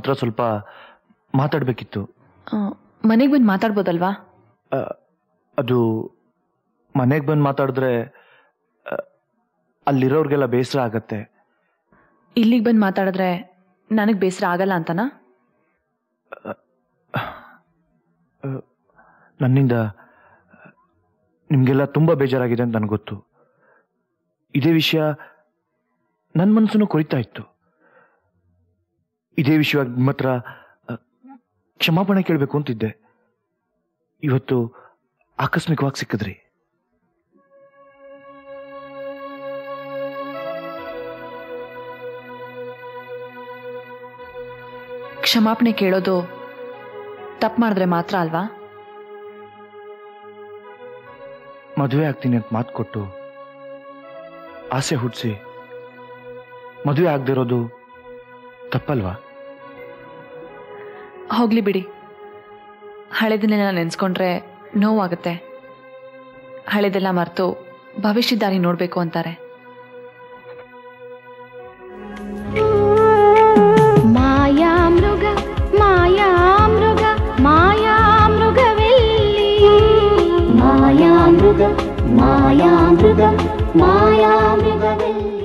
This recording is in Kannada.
ಹತ್ರ ಸ್ವಲ್ಪ ಮಾತಾಡಬೇಕಿತ್ತು ಮನೆಗೆ ಬಂದು ಮಾತಾಡ್ಬೋದಲ್ವಾ ಅದು ಮನೆಗೆ ಬಂದು ಮಾತಾಡಿದ್ರೆ ಆ, ಅಲ್ಲಿರೋರ್ಗೆಲ್ಲ ಬೇಸರ ಆಗತ್ತೆ ಇಲ್ಲಿಗೆ ಬಂದು ಮಾತಾಡಿದ್ರೆ ನನಗೆ ಬೇಸರ ಆಗಲ್ಲ ಅಂತನಾ ಆ, ನನ್ನಿಂದ ನಿಮಗೆಲ್ಲ ತುಂಬ ಬೇಜಾರಾಗಿದೆ ಅಂತ ನನಗೆ ಗೊತ್ತು ಇದೇ ವಿಷಯ ನನ್ನ ಮನಸ್ಸನ್ನು ಕೊರಿತಾ ಇತ್ತು ಇದೇ ವಿಷಯವಾಗಿ ನಿಮ್ಮ ಹತ್ರ ಆ, ಕ್ಷಮಾಪಣೆ ಕೇಳಬೇಕು ಅಂತಿದ್ದೆ ಇವತ್ತು ಆಕಸ್ಮಿಕವಾಗಿ ಸಿಕ್ಕಿದ್ರಿ ಕ್ಷಮಾಪಣೆ ಕೇಳೋದು ತಪ್ಪು ಮಾಡಿದ್ರೆ ಮಾತ್ರ ಅಲ್ವಾ ಮದುವೆ ಆಗ್ತೀನಿ ಅಂತ ಮಾತು ಕೊಟ್ಟು ಆಸೆ ಹುಟ್ಟಿಸಿ ಮದುವೆ ಆಗದಿರೋದು ತಪ್ಪಲ್ವಾ ಹೋಗ್ಲಿ ಬಿಡಿ ಹಳೆದನ್ನೆಲ್ಲ ನೆನೆಸ್ಕೊಂಡ್ರೆ ನೋವಾಗುತ್ತೆ ಹಳೆದೆಲ್ಲ ಮರೆತು ಭವಿಷ್ಯದ ದಾರಿ ನೋಡಬೇಕು ಅಂತಾರೆ ಮಾಯಾಮೃಗ ಮಾಯಾಮೃಗ ಮಾಯಾಮೃಗವೆಲ್ಲಿ ಮಾಯಾಮೃಗ ಮಾಯಾಮೃಗ ಮಾಯಾಮೃಗವೆಲ್ಲಿ